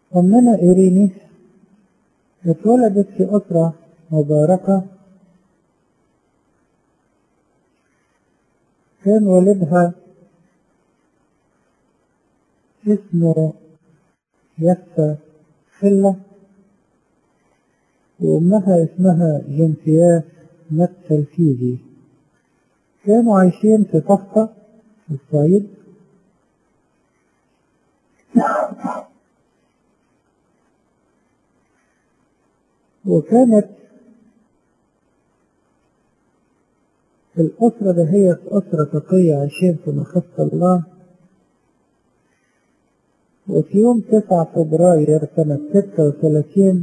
أمنا إيريني اتولدت في أسرة مباركة كان والدها اسمه يسا خلة وأمها اسمها جنسياس متى الفيزي كانوا عايشين في طفطة في الصعيد وكانت الأسرة ده هي أسرة تقية عايشين في مخافة الله وفي يوم 9 فبراير سنة 36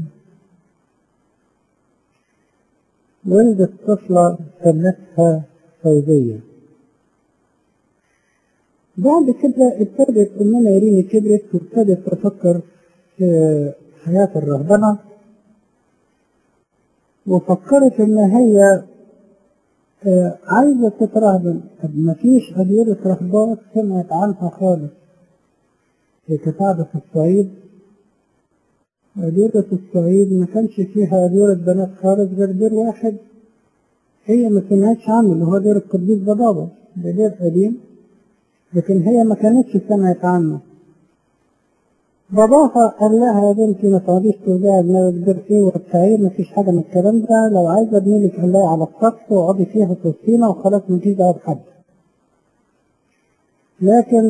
ولدت طفلة سمتها فوزية بعد كده ابتدت أمنا إيريني كبرت وابتدت تفكر في حياة الرهبنة وفكرت إن هي آه، عايزة تترهبن طب مفيش أديرة رهبات سمعت عنها خالص هي كانت قاعدة في الصعيد أديرة الصعيد ما كانش فيها أديرة بنات خالص غير دير واحد هي ما سمعتش عنه اللي هو دير القديس بابا ده دير قديم لكن هي ما كانتش سمعت عنه باباها قال لها يا بنتي ما تقعديش توجعي دماغك دير ايه وبتاعيه ما فيش حاجة من الكلام ده لو عايزة ابني لك قلاية على السطح واقعدي فيها في الطينة وخلاص مفيش دعوة بحد لكن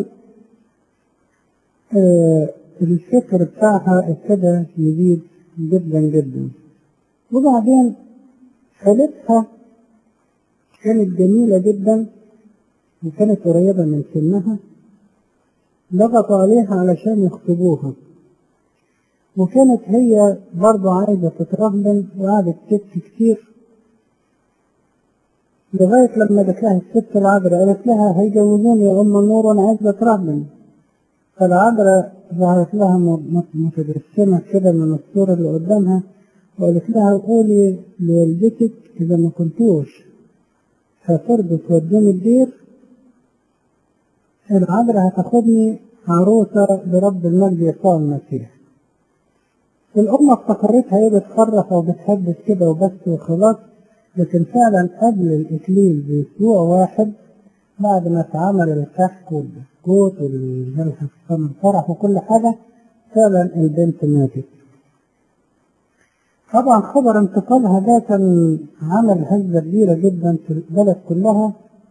آه الفكر بتاعها ابتدى يزيد جدا جدا وبعدين خالتها كانت جميلة جدا وكانت قريبة من سنها ضغطوا عليها علشان يخطبوها وكانت هي برضه عايزة تترهبن وقعدت تبكي كتير لغاية لما جت لها الست العذراء قالت لها هيجوزوني يا أم النور وأنا عايزة أترهبن فالعذراء ظهرت لها م- متبسمة كده من الصورة اللي قدامها وقالت لها قولي لوالدتك إذا ما كنتوش هترضوا تودوني الدير العذراء هتاخدني عروسة لرب المجد يسوع المسيح الأمة افتكرتها هي بتخرف أو بتهبس كده وبس وخلاص لكن فعلا قبل الإكليل بأسبوع واحد بعد ما اتعمل الكحك والبسكوت والجلسة الفرح وكل حاجة فعلا البنت ماتت طبعا خبر انتقالها ده كان عمل هزة كبيرة جدا في البلد كلها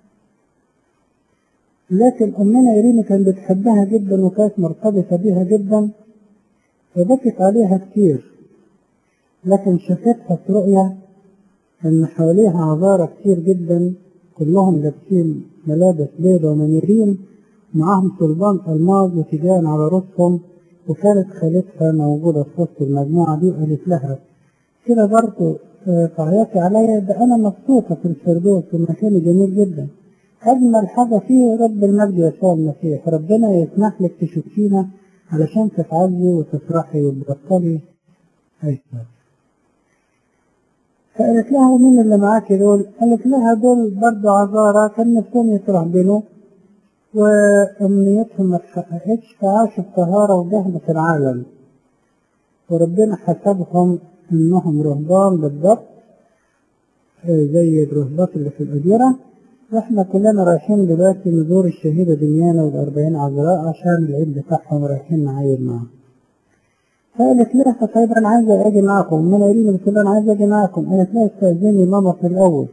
لكن أمنا إيريني كان بتحبها جدا وكانت مرتبطة بيها جدا فبكت عليها كتير لكن شافتها في رؤيا إن حواليها عذارى كتير جدا كلهم لابسين ملابس بيضة ومنيرين معاهم صلبان ألماظ وتيجان على رؤوسهم وكانت خالتها موجودة في وسط المجموعة دي وقالت لها كده برضه آه، تعيطي عليا ده أنا مبسوطة في الفردوس المكان جميل جدا أجمل حاجة فيه رب المجد يسوع المسيح ربنا يسمح لك تشوفينا علشان تتعزي وتفرحي وتبطلي أيوة فقالت لها مين اللي معاكي دول؟ قالت لها دول برضه عذارى كان نفسهم يترهبنوا وأمنيتهم ما اتحققتش فعاشوا في طهارة وجهل في العالم وربنا حسبهم إنهم رهبان بالضبط آه، زي الرهبات اللي في الأديرة واحنا كلنا رايحين دلوقتي نزور الشهيدة دنيانا والأربعين عذراء عشان العيد بتاعهم رايحين نعيد معاهم. فقالت لها طيب أنا عايزة أجي معاكم، من قايلين قلت لها أنا عايزة أجي معاكم، قالت لها استأذني ماما في الأول.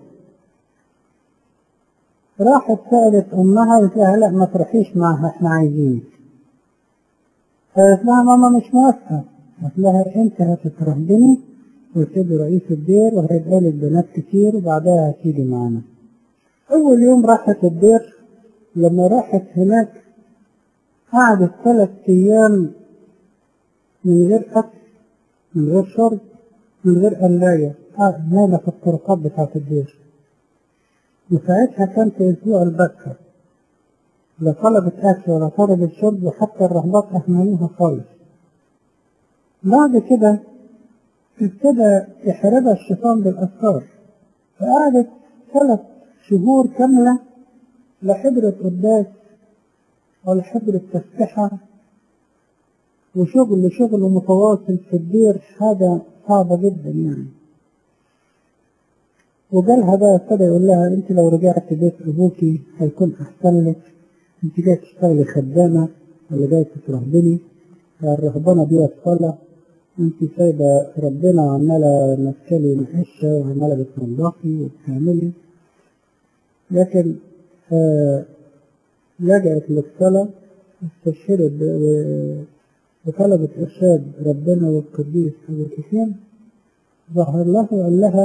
راحت سألت أمها قالت لها لا ما تروحيش معاها إحنا عايزينك. قالت لها ماما مش موافقة، قالت لها أنت هتترهبني وتبقي رئيس الدير وهيبقى لك بنات كتير وبعدها هتيجي معانا. أول يوم راحت الدير لما راحت هناك قعدت ثلاث أيام من غير أكل من غير شرب من غير قلاية قاعدة نايمة في الطرقات بتاعة الدير وساعتها كان في أسبوع البكر لا طلبت أكل ولا طلبت شرب وحتى الرهبات أهملوها خالص بعد كده ابتدى يحاربها الشيطان بالأفكار فقعدت ثلاث شهور كاملة لا حبرة قداس ولا حبرة تسبحة وشغل شغل متواصل في الدير حاجة صعبة جدا يعني وجالها بقى ابتدى يقول لها انت لو رجعت بيت ابوكي هيكون احسن لك انت جاي تشتغلي خدامة ولا جاي تترهبني الرهبنة دي الصلاة انت سايبة ربنا عمالة ماسكالي الحشة وعمالة بتنضفي وبتعملي لكن آه لجأت للصلاة استشهدت وطلبت إرشاد ربنا والقديس أبو كثير ظهر له وقال لها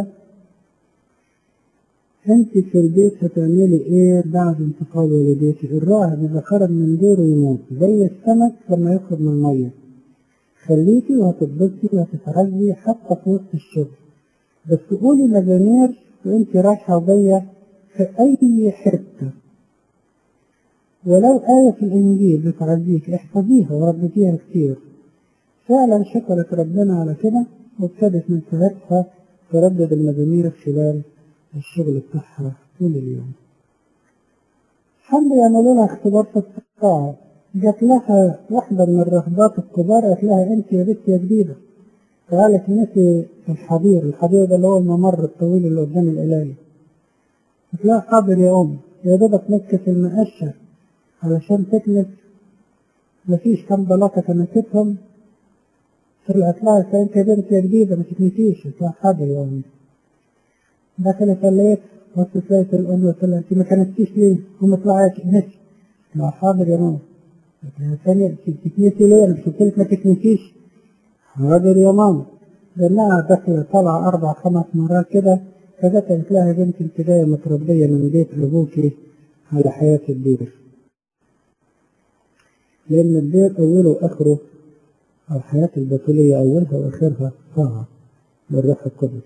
أنت في البيت هتعملي إيه بعد انتقال والديك الراهب إذا خرج من ديره يموت زي السمك لما يخرج من المية خليكي وهتتبسطي وهتتعزي حتى في وسط الشغل بس قولي مزامير وانت رايحة وجاية في أي حتة ولو آية في الإنجيل بتعزيك احفظيها وردديها كتير فعلا شكرت ربنا على كده وابتدت من ساعتها تردد المزامير خلال الشغل بتاعها طول اليوم حبوا يعملوا لها اختبار في الطاعة جات لها واحدة من الرهبات الكبار قالت لها انت يا بنت يا جديدة تعالي كنسي الحضير الحضير ده اللي هو الممر الطويل اللي قدام القلاية قالت لها حاضر يا أم يا دوبك نكس المقشة علشان تكنس مفيش كام بلاطة كنستهم طلعت لها انت يا بنت يا جديدة ما تكنسيش قلت لها حاضر يا أم دخلت الليت بصت لقيت الأم قلت لها انت ما كنستيش ليه؟ قوم اطلعي كنسي لا حاضر يا ماما ثانية تكنسي ليه؟ أنا مش قلت لك ما تكنسيش حاضر يا ماما لأنها داخلة طالعة أربع خمس مرات كده فجت قالت لها يا بنتي أنت جاية متربية من بيت أبوكي على حياة الدير لأن الدير أوله وآخره أو حياة البتولية أولها وآخرها طاعة بالروح القدس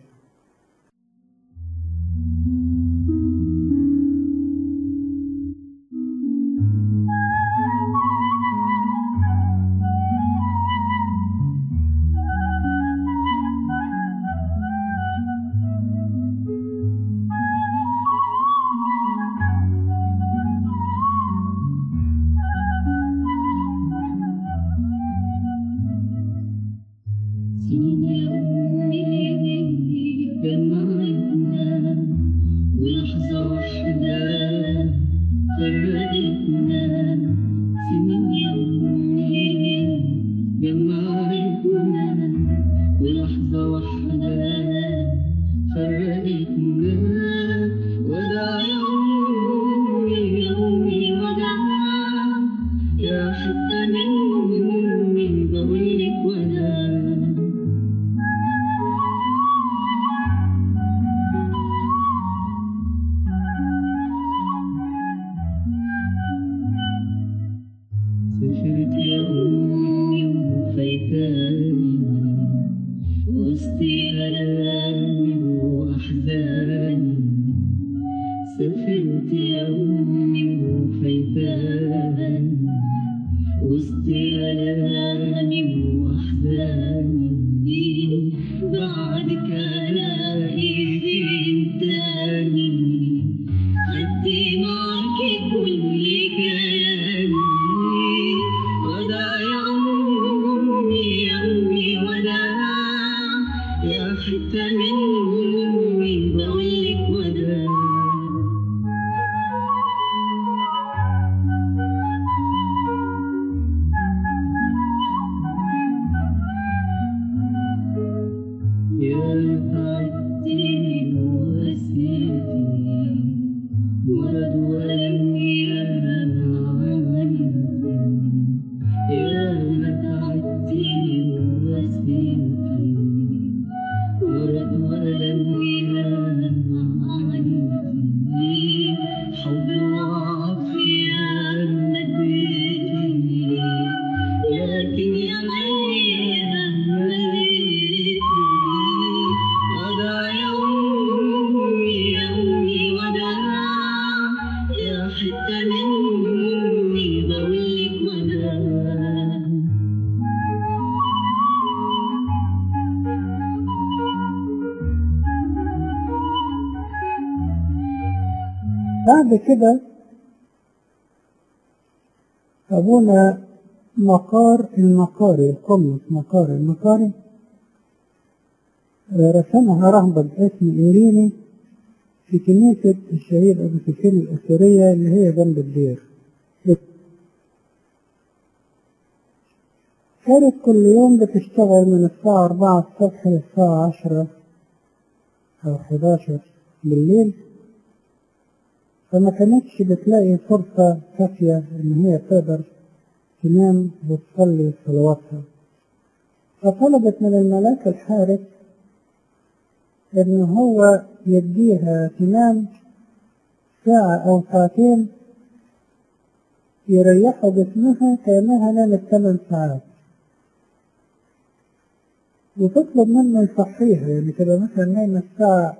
بعد كده أبونا مقار المقاري القمص مقار المقاري رسمها رهبة باسم إيريني في كنيسة الشهيد أبو سفيان الأسرية اللي هي جنب الدير كانت كل يوم بتشتغل من الساعة أربعة الصبح للساعة عشرة أو حداشر بالليل فما كانتش بتلاقي فرصة كافية إن هي تقدر تنام وتصلي صلواتها فطلبت من الملاك الحارس إن هو يديها تنام ساعة أو ساعتين يريحوا جسمها كأنها نامت ثمان ساعات وتطلب منه يصحيها يعني تبقى مثلا نايمة الساعة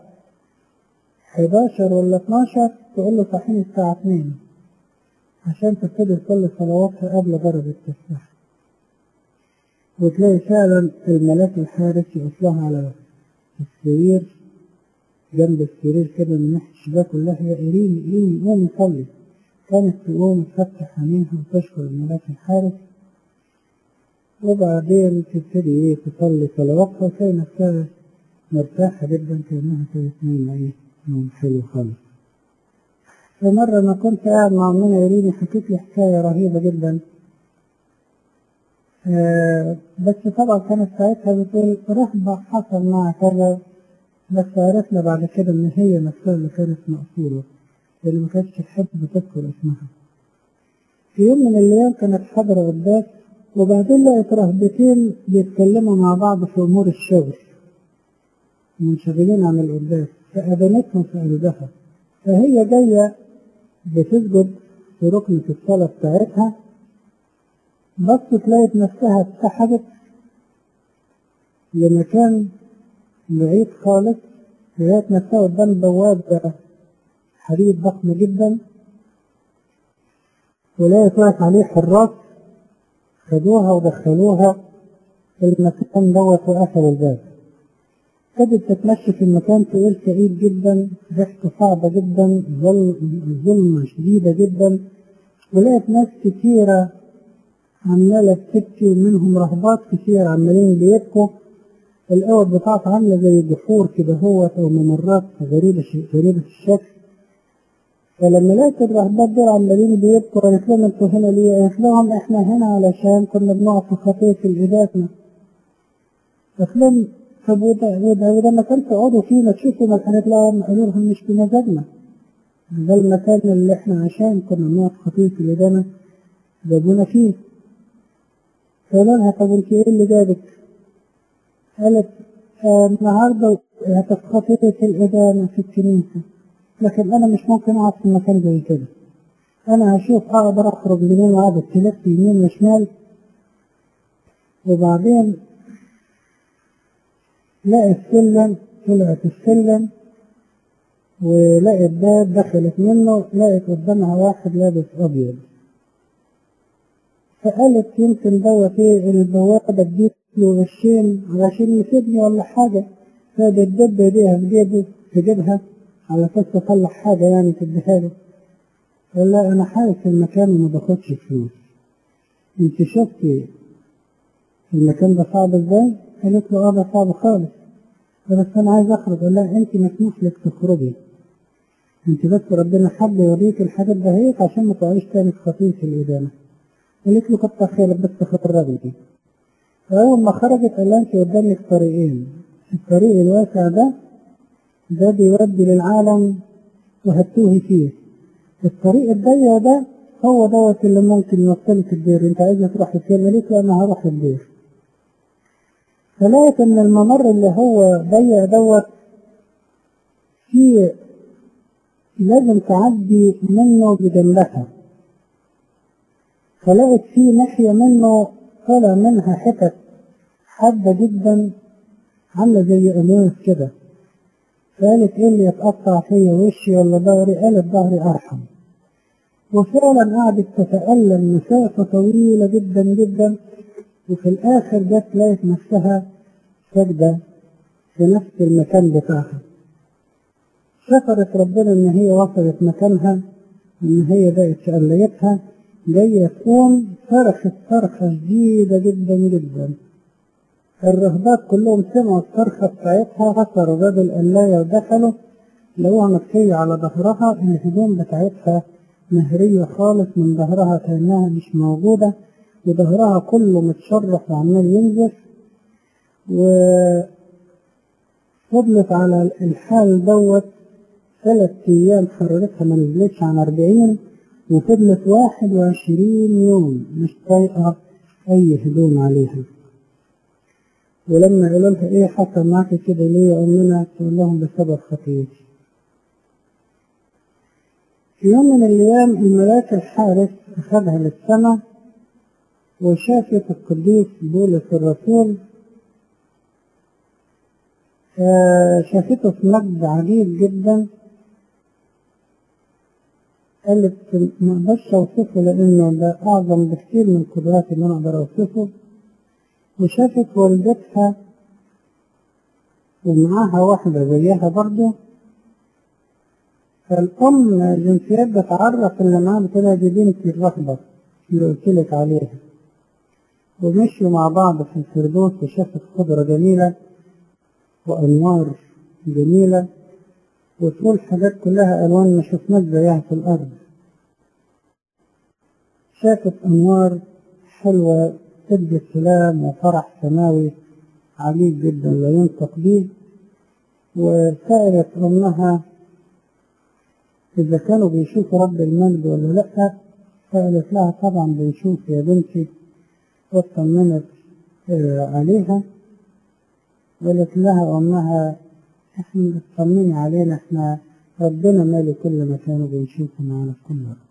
11 ولا 12 تقول له صحيني الساعة 2 عشان تبتدي تصلي صلواتها قبل درجة التسبيح وتلاقي فعلا الملاك الحارس يقف لها على السرير جنب السرير كده من ناحية الشباك كلها يا إيريني إيريني قومي صلي كانت تقوم تفتح عينيها وتشكر الملاك الحارس وبعدين تبتدي ايه تصلي صلواتها وتلاقي نفسها مرتاحة جدا كأنها كانت نايمة ايه نوم حلو خالص فمرة أنا كنت قاعد مع أمنا إيريني حكيت لي حكاية رهيبة جدا آه بس طبعا كانت ساعتها بتقول رهبة حصل معها كذا بس عرفنا بعد كده إن هي نفسها اللي كانت مقصورة اللي ما كانتش تحب تذكر اسمها في يوم من الأيام كانت حاضرة قداس وبعدين لقيت رهبتين بيتكلموا مع بعض في أمور الشغل منشغلين عن القداس فأذنتهم في قلبها فهي جاية بتسجد في ركنة الصلاة بتاعتها بصت لقيت نفسها اتسحبت لمكان بعيد خالص لقيت نفسها قدام بوابة حديد ضخم جدا ولقيت واقف عليه حراس خدوها ودخلوها المكان دوت وقفلوا الباب ابتدت تتمشي في المكان تقول كئيب جدا ريحته صعبة جدا ظلمة شديدة جدا ولقيت ناس كتيرة عمالة تبكي ومنهم رهبات كتير عمالين بيبكوا الأوض بتاعته عاملة زي جحور كده هوت أو ممرات غريبة غريبة الشكل فلما لقيت الرهبات دول عمالين بيبكوا قالت لهم انتوا هنا ليه؟ قالت لهم احنا هنا علشان كنا بنقع في خطية الإباتنا. قالت لهم طب وده وده وده مكان تقعدوا فيه ما تشوفوا ما قالت لهم قالوا لهم مش بمزاجنا. ده المكان اللي احنا عشان كنا بنقع في خطية الإبانة جابونا فيه. فقالوا لها طب انت ايه اللي جابك؟ قالت آه النهارده هتتخطية الإبانة في الكنيسة. لكن انا مش ممكن اقعد في مكان زي كده انا هشوف اقدر اخرج منين واقعد تلف يمين وشمال وبعدين لقت السلم طلعت السلم ولقت باب دخلت منه لقت قدامها واحد لابس ابيض فقالت يمكن دوت ايه البوابه اديت له وشين علشان يفيدني ولا حاجه فبتدب ايديها في جيبه في جيبها على اساس تطلع حاجه يعني تديها له قال لا انا حارس المكان وما باخدش فلوس انت شفتي المكان ده صعب ازاي؟ قالت له اه ده صعب خالص بس انا عايز اخرج قال لها انت مسموح لك تخرجي انت بس ربنا حب يوريك الحاجات دهيت عشان ما تقعيش تاني في خطيه الادانه قالت له كتر خيرك بس خرجي فاول ما خرجت قال لها انت قدامك طريقين الطريق الواسع ده ده بيودي للعالم وهتوهي فيه الطريق الضيق ده هو دوت اللي ممكن يوصلك الدير انت عايزه تروح فين قالت له انا هروح الدير فلقيت ان الممر اللي هو ضيق دوت فيه لازم تعدي منه بجنبها فلقيت في ناحية منه طالع منها حتت حادة جدا عاملة زي قماش كده قالت ايه اللي يتقطع فيا وشي ولا ظهري قالت ظهري ارحم وفعلا قعدت تتألم مسافة طويلة جدا جدا وفي الآخر جت لقيت نفسها سجدة في نفس المكان بتاعها شكرت ربنا إن هي وصلت مكانها إن هي بقت شقليتها جاية تقوم صرخت صرخة شديدة جدا جدا الرهبات كلهم سمعوا الصرخة بتاعتها غسروا باب القلاية ودخلوا لقوها مكية على ظهرها الهدوم بتاعتها مهرية خالص من ظهرها كأنها مش موجودة وظهرها كله متشرح وعمال ينزف وفضلت على الحال دوت ثلاث أيام حرارتها ما نزلتش عن أربعين وفضلت واحد وعشرين يوم مش طايقة أي هدوم عليها ولما قالوا لها إيه حصل معاكي كده ليه يا أمنا تقول لهم بسبب خطيتي في يوم من الأيام الملاك الحارس أخذها للسماء وشافت القديس بولس الرسول شافته في مجد عجيب جدا قالت ما اقدرش اوصفه لانه ده اعظم بكثير من قدراتي ان انا اقدر اوصفه وشافت والدتها ومعاها واحدة زيها برضه فالأم الجنسيات بتعرف اللي معاها بتقولها دي بنتي الرهبة اللي قلت لك عليها ومشوا مع بعض في الفردوس وشافت خضرة جميلة وأنوار جميلة وتقول حاجات كلها ألوان ما شفناش زيها في الأرض شافت أنوار حلوة تدي سلام وفرح سماوي عجيب جدا لا ينطق به وسألت أمها إذا كانوا بيشوفوا رب المجد ولا لأ فقالت لها طبعا بنشوف يا بنتي واطمنت عليها قالت لها أمها احنا اطمني علينا احنا ربنا مالي كل مكان وبنشوفه معانا في كل وقت